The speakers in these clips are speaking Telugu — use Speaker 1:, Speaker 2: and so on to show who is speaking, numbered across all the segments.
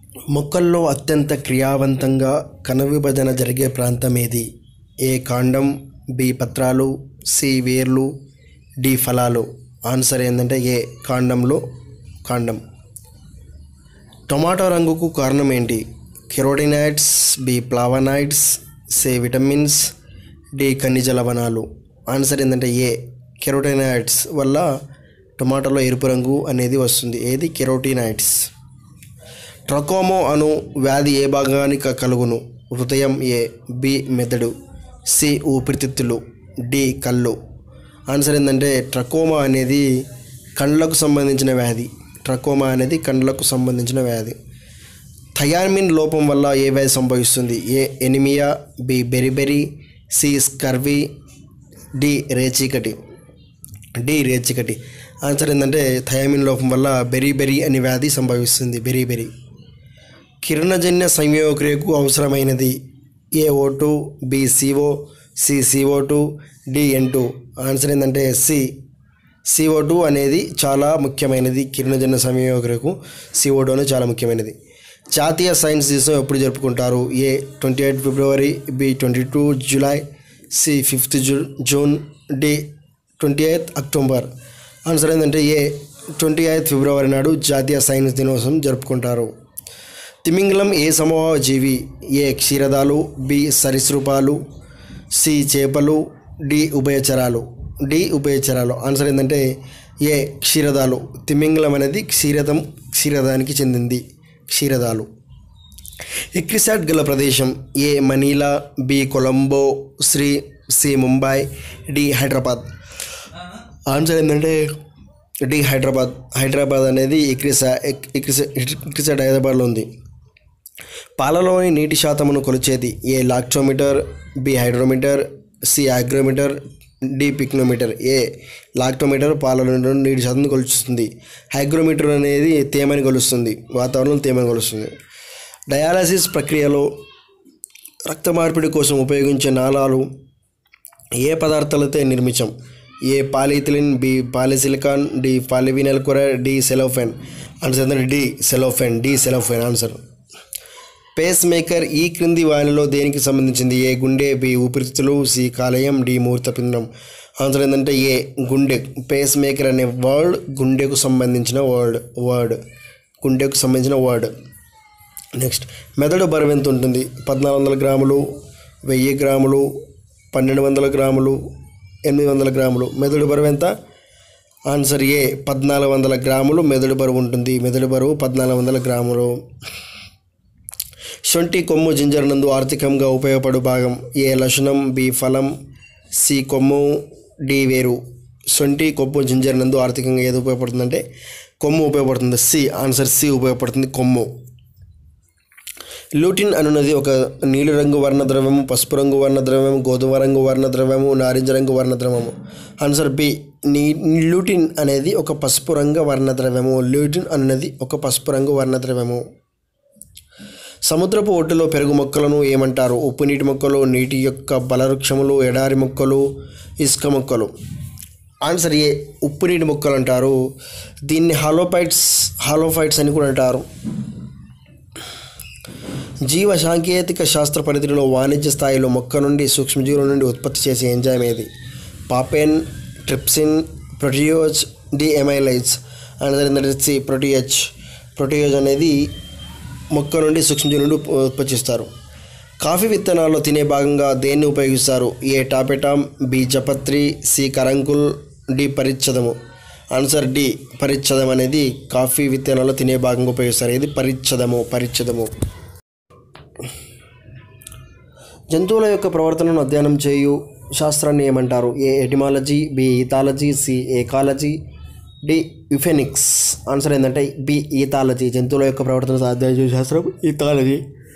Speaker 1: మొక్కల్లో అత్యంత క్రియావంతంగా కణ విభజన జరిగే ప్రాంతం ఏది ఏ కాండం బి పత్రాలు సి వేర్లు డి ఫలాలు ఆన్సర్ ఏంటంటే ఏ కాండంలో కాండం టొమాటో రంగుకు కారణం ఏంటి carotenoids B flavonoids C vitamins D ఖనిజ లవణాలు ఆన్సర్ ఏంటంటే ఏ కెరోటినాయిడ్స్ వల్ల టొమాటోలో ఎరుపు రంగు అనేది వస్తుంది ఏది కెరోటినాయిడ్స్ ట్రకోమో అను వ్యాధి ఏ భాగానికి కలుగును హృదయం ఏ బి మెదడు సి ఊపిరితిత్తులు డి కళ్ళు ఆన్సర్ ఏంటంటే ట్రకోమా అనేది కళ్ళకు సంబంధించిన వ్యాధి ట్రకోమా అనేది కండ్లకు సంబంధించిన వ్యాధి థయామిన్ లోపం వల్ల ఏ వ్యాధి సంభవిస్తుంది A anaemia B beriberi C scurvy D రేచీకటి డి రేచీకటి ఆన్సర్ ఏంటంటే థయామిన్ లోపం వల్ల బెరీ బెరీ అనే వ్యాధి సంభవిస్తుంది బెరీ బెరీ కిరణజన్య సంయోగక్రియకు అవసరమైనది A O two B CO C CO two D N two answer ఏంటంటే సి సిఓ టూ అనేది చాలా ముఖ్యమైనది కిరణజన్య సంయోగక్రియకు సిఓ టూ అనేది చాలా ముఖ్యమైనది జాతీయ సైన్స్ దివసం ఎప్పుడు జరుపుకుంటారు A twenty eight February B twenty two July C fifth జూ June D twenty eighth October answer ఏంటంటే ఏ ట్వంటీ ఎయిత్ ఫిబ్రవరి నాడు జాతీయ సైన్స్ దినోత్సవం జరుపుకుంటారు తిమింగలం ఏ సమూహ జీవి ఏ క్షీరదాలు బి సరీసృపాలు సి చేపలు డి ఉభయచరాలు డి ఉభయచరాలు ఆన్సర్ ఏంటంటే ఏ క్షీరదాలు తిమింగలం అనేది క్షీరదం క్షీరదానికి చెందింది క్షీరదాలు ఎక్రిసాట్ గల ప్రదేశం A Manila B Colombo Sri C Mumbai D Hyderabad answer ఏంటంటే డి హైదరాబాద్ హైదరాబాద్ అనేది ఎక్రిసా ఎక్రిసా ఎక్రిసాట్ హైదరాబాద్లో ఉంది పాలలోని నీటి శాతమును కొలిచేది A lactometer B hydrometer C agrometer D pycnometer A lactometer పాలలో నీటి శాతం కొలుస్తుంది హైగ్రోమీటర్ అనేది తేమని కొలుస్తుంది వాతావరణంలో తేమని కొలుస్తుంది డయాలసిస్ ప్రక్రియలో రక్త మార్పిడి కోసం ఉపయోగించే నాళాలు ఏ పదార్థాలతో నిర్మించాం A polyethylene B polysilicon D polyvinyl chloride D cellophane answer ఏంటంటే D cellophane D cellophane answer pacemaker ఈ క్రింది వానిలో దేనికి సంబంధించింది ఏ గుండె బి ఊపిరితిత్తులు సి కాలేయం డి మూర్తపిండం ఆన్సర్ ఏంటంటే ఏ గుండె పేస్ మేకర్ అనే వర్డ్ గుండెకు సంబంధించిన వర్డ్ వర్డ్ గుండెకు సంబంధించిన వర్డ్ నెక్స్ట్ మెదడు బరువు ఎంత ఉంటుంది పద్నాలుగు వందల గ్రాములు వెయ్యి గ్రాములు పన్నెండు వందల గ్రాములు ఎనిమిది వందల గ్రాములు మెదడు బరువు ఎంత ఆన్సర్ ఏ పద్నాలుగు వందల గ్రాములు మెదడు బరువు ఉంటుంది మెదడు బరువు పద్నాలుగు వందల గ్రాములు శొంఠి కొమ్ము జింజర్ నందు ఆర్థికంగా ఉపయోగపడు భాగం ఏ లక్షణం బి ఫలం సి కొమ్ము డి వేరు శొంఠి కొమ్ము జింజర్ నందు ఆర్థికంగా ఏది ఉపయోగపడుతుందంటే కొమ్ము ఉపయోగపడుతుంది సి ఆన్సర్ సి ఉపయోగపడుతుంది కొమ్ము లూటిన్ అనున్నది ఒక నీలి రంగు వర్ణ ద్రవ్యము పసుపు రంగు వర్ణ ద్రవ్యము గోధుమ రంగు వర్ణ ద్రవ్యము నారింజ రంగు వర్ణ ద్రవ్యము ఆన్సర్ బి నీ లూటిన్ అనేది ఒక పసుపు రంగు వర్ణ ద్రవ్యము లూటిన్ అనున్నది ఒక పసుపు రంగు వర్ణ ద్రవ్యము సముద్రపు ఒడ్డులో పెరుగు మొక్కలను ఏమంటారు ఉప్పు నీటి మొక్కలు నీటి యొక్క బలవృక్షములు ఎడారి మొక్కలు ఇసుక మొక్కలు ఆన్సర్ ఏ ఉప్పు నీటి మొక్కలు అంటారు దీన్ని హాలోఫైట్స్ హాలోఫైట్స్ అని కూడా అంటారు జీవ సాంకేతిక శాస్త్ర పరిధిలో వాణిజ్య స్థాయిలో మొక్క నుండి సూక్ష్మజీవుల నుండి ఉత్పత్తి చేసే ఎంజైమ్ ఏది పాపెన్ ట్రిప్సిన్ ప్రొటియోజ్ డిఎమైలైజ్ అనేది సి ప్రొటియోజ్ ప్రొటియోజ్ అనేది మొక్క నుండి సూక్ష్మజీవుల నుండి ఉత్పత్తి చేస్తారు కాఫీ విత్తనాల్లో తినే భాగంగా దేన్ని ఉపయోగిస్తారు ఏ టాపెటామ్ బి జపత్రి సి కరంకుల్ డి పరిచ్ఛదము ఆన్సర్ డి పరిచ్ఛదం అనేది కాఫీ విత్తనాల్లో తినే భాగంగా ఉపయోగిస్తారు ఇది పరిచ్ఛదము పరిచ్ఛదము జంతువుల యొక్క ప్రవర్తనను అధ్యయనం చేయు శాస్త్రాన్ని ఏమంటారు A etymology B ethology C ecology D euphenics answer ఏంటంటే బి ఈథాలజీ జంతువుల యొక్క ప్రవర్తన అధ్యయనం చేయు శాస్త్రం ఈథాలజీ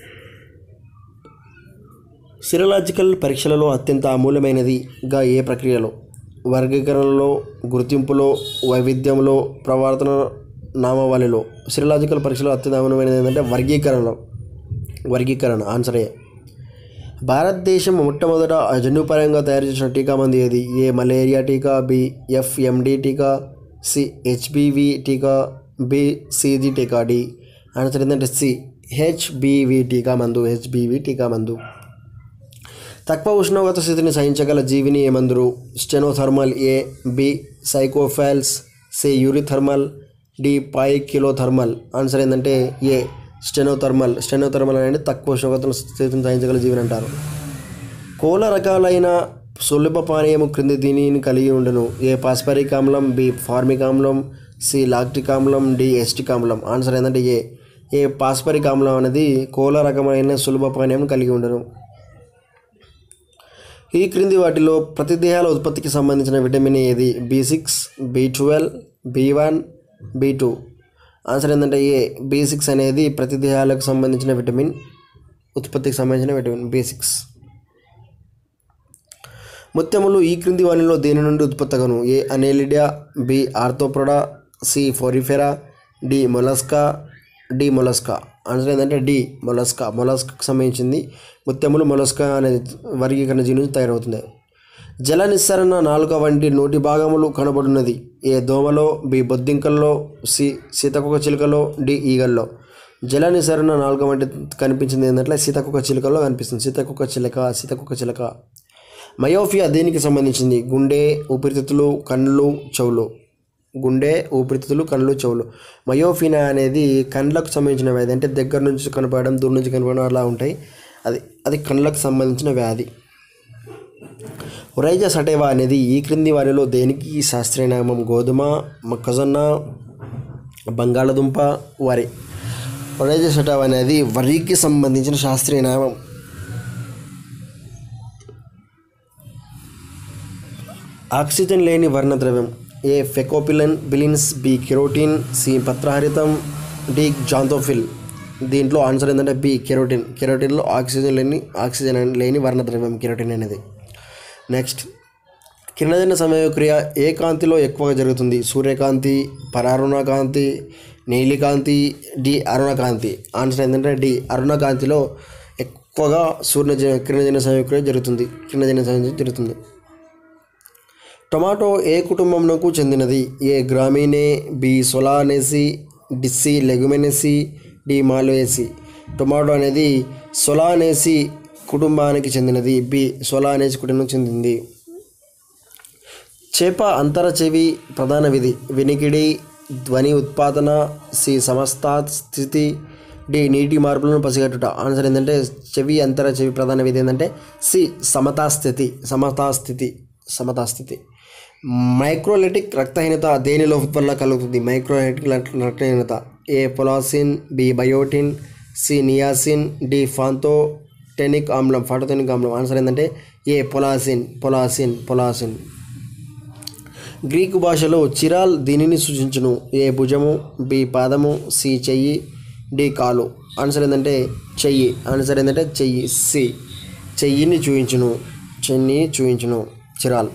Speaker 1: సిరలాజికల్ పరీక్షలలో అత్యంత అమూల్యమైనదిగా ఏ ప్రక్రియలో వర్గీకరణలో గుర్తింపులో వైవిధ్యంలో ప్రవర్తన నామావళిలో సిరలాజికల్ పరీక్షలో అత్యంత అమూల్యమైనది ఏంటంటే వర్గీకరణలో వర్గీకరణ ఆన్సర్ ఏ భారతదేశం మొట్టమొదట జన్యుపరంగా తయారు చేసిన టీకా మంది ఏది ఏ మలేరియా టీకా బి ఎఫ్ఎండి టీకా సి హెచ్బివి టీకా బి సిజి టీకా డి ఆన్సర్ ఏంటంటే సి హెచ్బివి టీకా మందు హెచ్బివి టీకా మందు తక్కువ ఉష్ణోగ్రత స్థితిని సహించగల జీవిని ఏమందురు stenothermal A B psychrophiles C eurythermal D poikilothermal answer ఏంటంటే ఏ స్టెనోథర్మల్ స్టెనోథర్మల్ అనేది తక్కువ ఉష్ణోగ్రత స్థితిని సహించగల జీవిని అంటారు కోల రకాలైన సులభ పానీయము క్రింది దీనిని కలిగి ఉండను ఏ పాస్పరిక్ ఆమ్లం బి ఫార్మిక్ ఆమ్లం సి లాక్టిక్ ఆమ్లం డి ఎస్టిక్ ఆమ్లం ఆన్సర్ ఏంటంటే ఏ ఏ పాస్పరిక్ ఆమ్లం అనేది కోల రకమైన సులభ పానీయం కలిగి ఉండను ఈ క్రింది వాటిలో ప్రతిదేహాల ఉత్పత్తికి సంబంధించిన విటమిన్ ఏది B six B twelve B one B two answer ఏంటంటే ఏ బి సిక్స్ అనేది ప్రతిదేహాలకు సంబంధించిన విటమిన్ ఉత్పత్తికి సంబంధించిన విటమిన్ బి సిక్స్ ముత్యములు ఈ క్రింది వానిలో దేని నుండి ఉత్పత్తగను A Annelida B Arthropoda C Porifera D Mollusca D Mollusca answer ఏంటంటే డి మొలస్కా మొలస్కాకు సంబంధించింది ముత్యములు మొలస్కా అనే వర్గీకరణ జీవి నుంచి తయారవుతుంది జల నిస్సరణ నాలుక వంటి నోటి భాగములు కనబడున్నది ఏ దోమలో బి బొద్దింకల్లో సి సీతకొక చిలుకలో డి ఈగల్లో జల నిస్సరణ నాలుక వంటి కనిపించింది ఏంటంటే సీతకొక చిలుకలో కనిపిస్తుంది సీతకొక చిలక సీతకొక చిలక మయోఫియా దేనికి సంబంధించింది గుండె ఊపిరితిత్తులు కళ్ళు చెవులు గుండె ఊపిరితిత్తులు కళ్ళు చెవులు మయోఫినా అనేది కండ్లకు సంబంధించిన వ్యాధి అంటే దగ్గర నుంచి కనపడడం దూరం నుంచి కనపడడం అలా ఉంటాయి అది అది కండ్లకు సంబంధించిన వ్యాధి ఉరైజా సటేవా అనేది ఈ క్రింది వారిలో దేనికి శాస్త్రీయ నామం గోధుమ మొక్కజొన్న బంగాళదుంప వరి ఉరైజా సటేవా అనేది వరికి సంబంధించిన శాస్త్రీయ నామం ఆక్సిజన్ లేని వర్ణద్రవ్యం A phycobilin bilins B carotene C పత్రహరితం డి జాంతోఫిల్ దీంట్లో ఆన్సర్ ఏంటంటే బి కెరోటిన్ కెరోటిన్లో ఆక్సిజన్ లేని ఆక్సిజన్ లేని వర్ణద్రవ్యం కెరోటిన్ అనేది నెక్స్ట్ కిరణజన్య సమయక్రియ ఏ కాంతిలో ఎక్కువగా జరుగుతుంది సూర్యకాంతి పరారుణ కాంతి నీలికాంతి డి అరుణకాంతి ఆన్సర్ ఏంటంటే డి అరుణకాంతిలో ఎక్కువగా సూర్య కిరణజన్య సమయక్రియ జరుగుతుంది కిరణజన్య సమయం జరుగుతుంది టొమాటో ఏ కుటుంబంకు చెందినది ఏ గ్రామీనే బి సొలానేసి డిస్సి లెగుమెనెసి డి మాలోయేసి టొమాటో అనేది సొలానేసి కుటుంబానికి చెందినది బి సొలానేసి కుటుంబం చెందింది చేప అంతర చెవి ప్రధాన విధి వినికిడి ధ్వని ఉత్పాదన సి సమస్త స్థితి డి నీటి మార్పులను పసిగట్టుట ఆన్సర్ ఏంటంటే చెవి అంతర చెవి ప్రధాన విధి ఏంటంటే సి సమతాస్థితి సమతాస్థితి సమతాస్థితి మైక్రోలెటిక్ రక్తహీనత దేని లోపం వల్ల కలుగుతుంది మైక్రోలెటిక్ రక్తహీనత A folacin B biotin C niacin D pantothenic ఆమ్లం ఫాటోటెనిక్ ఆమ్లం ఆన్సర్ ఏంటంటే ఏ పొలాసిన్ పొలాసిన్ పొలాసిన్ గ్రీకు భాషలో చిరాల్ దీనిని సూచించును ఏ భుజము బి పాదము సి చెయ్యి డి కాలు ఆన్సర్ ఏంటంటే చెయ్యి ఆన్సర్ ఏంటంటే చెయ్యి సి చెయ్యిని చూయించును చెయ్యిని చూయించును చిరాల్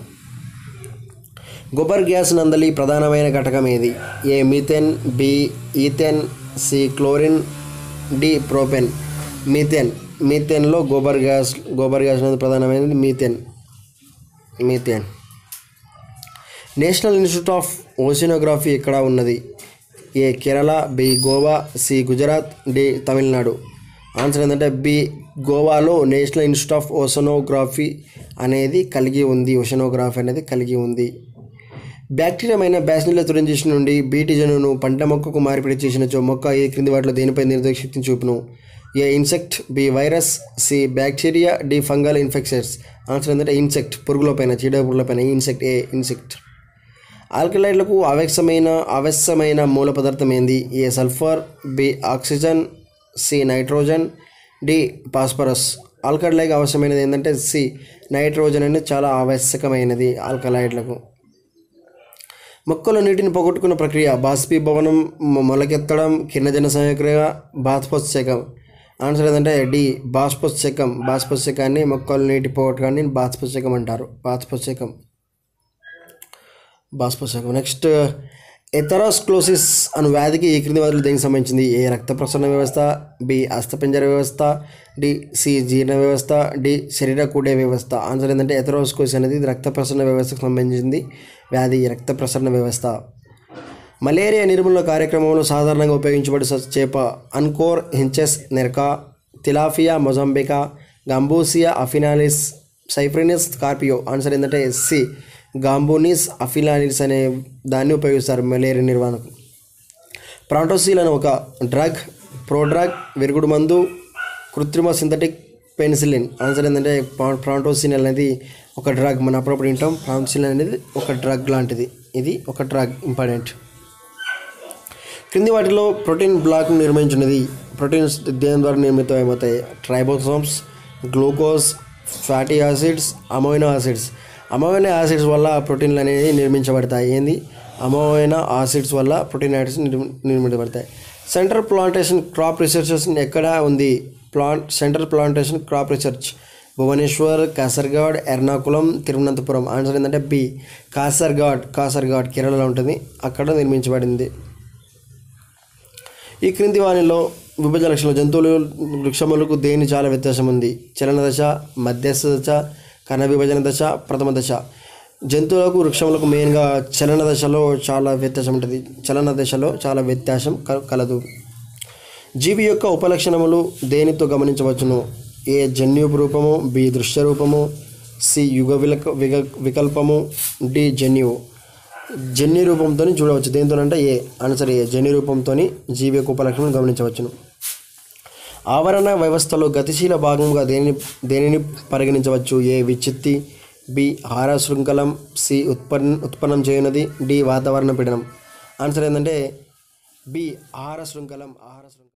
Speaker 1: గొబర్ గ్యాస్ నందలి ప్రధానమైన ఘటకం ఏది A methane B ethane C chlorine D propene methane మీథెన్లో గోబర్ గ్యాస్ గోబర్ గ్యాస్ నందు ప్రధానమైనది methane methane national institute of oceanography ఎక్కడ ఉన్నది A Kerala B Goa C Gujarat D Tamil Nadu answer ఏంటంటే బి గోవాలో నేషనల్ ఇన్స్టిట్యూట్ ఆఫ్ ఓషనోగ్రఫీ అనేది కలిగి ఉంది ఓషనోగ్రఫీ అనేది కలిగి ఉంది బ్యాక్టీరియమైన బ్యాసినిల తురింజేషన్ నుండి బీటి జనును పంట మొక్కకు మార్పిడి చేసినచో మొక్క ఏ క్రింది వాటిలో దేనిపై నిరోధక శక్తిని చూపును A insect B virus C bacteria D fungal infections answer ఏంటంటే ఇన్సెక్ట్ పురుగులపైన చీడ పురుగులపైన ఇన్సెక్ట్ ఏ ఇన్సెక్ట్ ఆల్కలైడ్లకు ఆవశ్యమైన ఆవశ్యమైన మూల పదార్థం ఏంది A sulphur B oxygen C nitrogen D phosphorus ఆల్కలైడ్లకు అవసరమైనది ఏంటంటే సి నైట్రోజన్ అనేది చాలా ఆవశ్యకమైనది ఆల్కలైడ్లకు మొక్కలు నీటిని పోగొట్టుకున్న ప్రక్రియ బాష్పీభవనం మొ- మొలకెత్తడం కిరణజన సమయక్రియ బాష్పోత్సేకం ఆన్సర్ ఏంటంటే డి బాష్పోత్సేకం బాష్పోత్సేకాన్ని మొక్కలు నీటి పోగొట్టుకాన్ని బాష్పోత్సేకం అంటారు బాష్పోత్సేకం బాష్పోత్సేకం నెక్స్ట్ ఎథరోస్క్లోసిస్ అను వ్యాధికి ఈ క్రింది వాటిలో దేనికి సంబంధించింది ఏ రక్త ప్రసరణ వ్యవస్థ బి అస్థపింజర వ్యవస్థ డి సి జీర్ణ వ్యవస్థ డి శరీర కూడే వ్యవస్థ ఆన్సర్ ఏంటంటే ఎథరోస్క్లోసిస్ అనేది ఇది రక్త ప్రసరణ వ్యవస్థకు సంబంధించింది వ్యాధి రక్త ప్రసరణ వ్యవస్థ మలేరియా నిర్మూలన కార్యక్రమంలో సాధారణంగా ఉపయోగించబడే స- చేప Oncorhynchus nerka Tilapia mossambica Gambusia affinis Cyprinus carpio answer ఏంటంటే ఎస్సి గాంబూనిస్ అఫినాలిస్ అనే దాన్ని ఉపయోగిస్తారు మలేరియా నిర్వహణకు ప్రాంటోసిల్ అనే ఒక డ్రగ్ ప్రోడ్రగ్ విరుగుడు మందు కృత్రిమ సింథటిక్ పెన్సిలిన్ ఆన్సర్ ఏంటంటే ప్రా- ప్రాంటోసిన్ అనేది ఒక డ్రగ్ మనం అప్పుడప్పుడు వింటాం ప్రాంటోసిన్ అనేది ఒక డ్రగ్ లాంటిది ఇది ఒక డ్రగ్ ఇంపార్టెంట్ క్రింది వాటిలో ప్రోటీన్ బ్లాక్ నిర్మించినది ప్రోటీన్స్ దేని ద్వారా నిర్మితం ఏమవుతాయి ribosomes glucose fatty acids amino acids amino acids వల్ల ప్రోటీన్లు అనేవి నిర్మించబడతాయి ఏంది అమైనో యాసిడ్స్ వల్ల ప్రోటీన్ యాసిడ్స్ నిర్మి- నిర్మించబడతాయి సెంట్రల్ ప్లాంటేషన్ క్రాప్ రీసెర్చ్ ఎక్కడ ఉంది plant central plantation crop research Bhubaneswar Kasaragod Ernakulam Thiruvananthapuram answer ఏంటంటే బి కాసర్గాడ్ కాసర్గాడ్ కేరళలో ఉంటుంది అక్కడ నిర్మించబడింది ఈ క్రింది వానిలో విభజన లక్షణాలు జంతువులు వృక్షములకు దేని చాలా వ్యత్యాసం ఉంది చలన దశ మధ్యస్థ దశ కణ విభజన దశ ప్రథమ దశ జంతువులకు వృక్షములకు మెయిన్గా చలన దశలో చాలా వ్యత్యాసం ఉంటుంది చలన దశలో చాలా వ్యత్యాసం క- కలదు జీవి యొక్క ఉపలక్షణములు దేనితో గమనించవచ్చును ఏ జన్యుపు రూపము బి దృశ్య రూపము సి యుగ విలక విగ వికల్పము డి జన్యువు జన్యు రూపంతో చూడవచ్చు దేంతో అంటే ఏ ఆన్సర్ ఏ జన్యు రూపంతో జీవి యొక్క ఉపలక్షణం గమనించవచ్చును ఆవరణ వ్యవస్థలో గతిశీల భాగంగా దేనిని దేనిని పరిగణించవచ్చు ఏ విచ్చిత్తి బి ఆహార శృంఖలం సి ఉత్పన్న ఉత్పన్నం చేయనది డి వాతావరణ పీడనం ఆన్సర్ ఏంటంటే బి ఆహార శృంఖలం ఆహార శృంఖలం